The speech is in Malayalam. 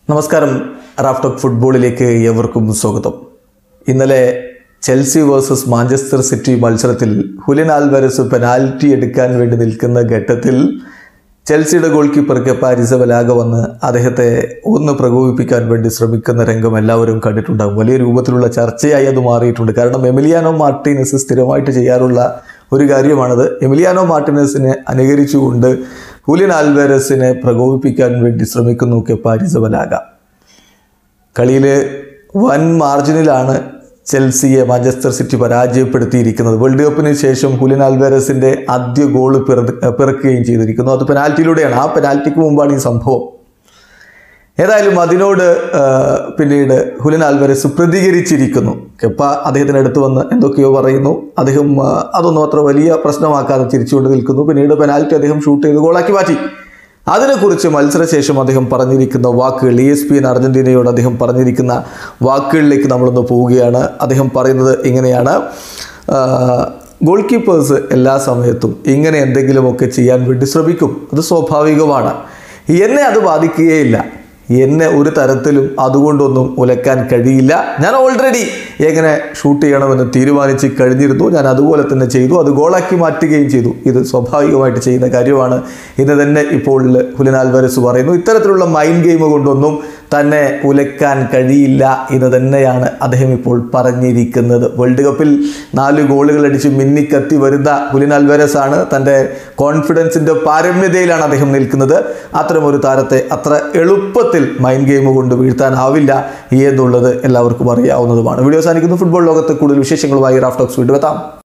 നമസ്കാരം റാഫ്റ്റോക്ക് ഫുട്ബോളിലേക്ക് ഏവർക്കും സ്വാഗതം ഇന്നലെ ചെൽസി വേഴ്സസ് മാഞ്ചസ്റ്റർ സിറ്റി മത്സരത്തിൽ ഹുലിൻ ആൽവരസ് പെനാൽറ്റി എടുക്കാൻ വേണ്ടി നിൽക്കുന്ന ഘട്ടത്തിൽ ചെൽസിയുടെ ഗോൾ കീപ്പർ കെപ്പ അരിസവലാഗ വന്ന് അദ്ദേഹത്തെ ഒന്ന് പ്രകോപിപ്പിക്കാൻ വേണ്ടി ശ്രമിക്കുന്ന രംഗം എല്ലാവരും കണ്ടിട്ടുണ്ടാകും വലിയ രൂപത്തിലുള്ള ചർച്ചയായി അത് മാറിയിട്ടുണ്ട് കാരണം എമിലിയാനോ മാർട്ടീനസ് സ്ഥിരമായിട്ട് ചെയ്യാറുള്ള ഒരു കാര്യമാണത് എമിലിയാനോ മാർട്ടിനസിനെ അനുകരിച്ചുകൊണ്ട് ഹുലിൻ ആൽവേരസിനെ പ്രകോപിപ്പിക്കാൻ വേണ്ടി ശ്രമിക്കുന്നു കെപ്പ അരിസവലാഗ കളിയിൽ വൻ മാർജിനിലാണ് ചെൽസിയെ മാഞ്ചസ്റ്റർ സിറ്റി പരാജയപ്പെടുത്തിയിരിക്കുന്നത് വേൾഡ് കപ്പിന് ശേഷം ഹുലിൻ ആൽവേരസിൻ്റെ ആദ്യ ഗോൾ പിറക്കുകയും ചെയ്തിരിക്കുന്നു അത് പെനാൽറ്റിയിലൂടെയാണ് ആ പെനാൽറ്റിക്ക് മുമ്പാണ് ഈ സംഭവം ഏതായാലും അതിനോട് ആ, പിന്നീട് ഹുലിൻ ആൽവരസ് പ്രതികരിച്ചിരിക്കുന്നു കെപ്പ അദ്ദേഹത്തിന് അടുത്ത് വന്ന് എന്തൊക്കെയോ പറയുന്നു അദ്ദേഹം ആ, അതൊന്നും അത്ര വലിയ പ്രശ്നമാക്കാതെ തിരിച്ചുകൊണ്ട് നിൽക്കുന്നു പിന്നീട് പെനാൽറ്റി അദ്ദേഹം ഷൂട്ട് ചെയ്ത് ഗോളാക്കി മാറ്റി അതിനെക്കുറിച്ച് മത്സരശേഷം അദ്ദേഹം പറഞ്ഞിരിക്കുന്ന വാക്കുകൾ ഇ എസ് പി എൻ അർജന്റീനയോട് അദ്ദേഹം പറഞ്ഞിരിക്കുന്ന വാക്കുകളിലേക്ക് നമ്മളൊന്ന് പോവുകയാണ് അദ്ദേഹം പറയുന്നത് ഇങ്ങനെയാണ് ആ, ഗോൾ കീപ്പേഴ്സ് എല്ലാ സമയത്തും ഇങ്ങനെ എന്തെങ്കിലുമൊക്കെ ചെയ്യാൻ വേണ്ടി ശ്രമിക്കും അത് സ്വാഭാവികമാണ് എന്നെ അത് ബാധിക്കുകയില്ല എന്നെ ഒരു തരത്തിലും അതുകൊണ്ടൊന്നും ഉലക്കാൻ കഴിയില്ല ഞാൻ ഓൾറെഡി എങ്ങനെ ഷൂട്ട് ചെയ്യണമെന്ന് തീരുമാനിച്ച് കഴിഞ്ഞിരുന്നു ഞാൻ അതുപോലെ തന്നെ ചെയ്തു അത് ഗോളാക്കി മാറ്റുകയും ചെയ്തു ഇത് സ്വാഭാവികമായിട്ട് ചെയ്യുന്ന കാര്യമാണ് ഇത് തന്നെ ഇപ്പോൾ ഹുലിൻ ആൽവരസ് പറയുന്നു ഇത്തരത്തിലുള്ള മൈൻഡ് ഗെയിം കൊണ്ടൊന്നും തന്നെ ഉലക്കാൻ കഴിയില്ല എന്ന് തന്നെയാണ് അദ്ദേഹം ഇപ്പോൾ പറഞ്ഞിരിക്കുന്നത് വേൾഡ് കപ്പിൽ നാല് ഗോളുകൾ അടിച്ച് മിന്നിക്കത്തി വരുന്ന ഹുലിൻ അൽവരസ് ആണ് തൻ്റെ കോൺഫിഡൻസിൻ്റെ പാരമ്യതയിലാണ് അദ്ദേഹം നിൽക്കുന്നത് അത്തരമൊരു താരത്തെ അത്ര എളുപ്പത്തിൽ മൈൻഡ് ഗെയിം കൊണ്ട് വീഴ്ത്താനാവില്ല എന്നുള്ളത് എല്ലാവർക്കും അറിയാവുന്നതുമാണ് വീഡിയോ സാധിക്കുന്നു ഫുട്ബോൾ ലോകത്ത് കൂടുതൽ വിശേഷങ്ങളുമായി റാഫ്റ്റോക്സ് വീണ്ടും എത്താം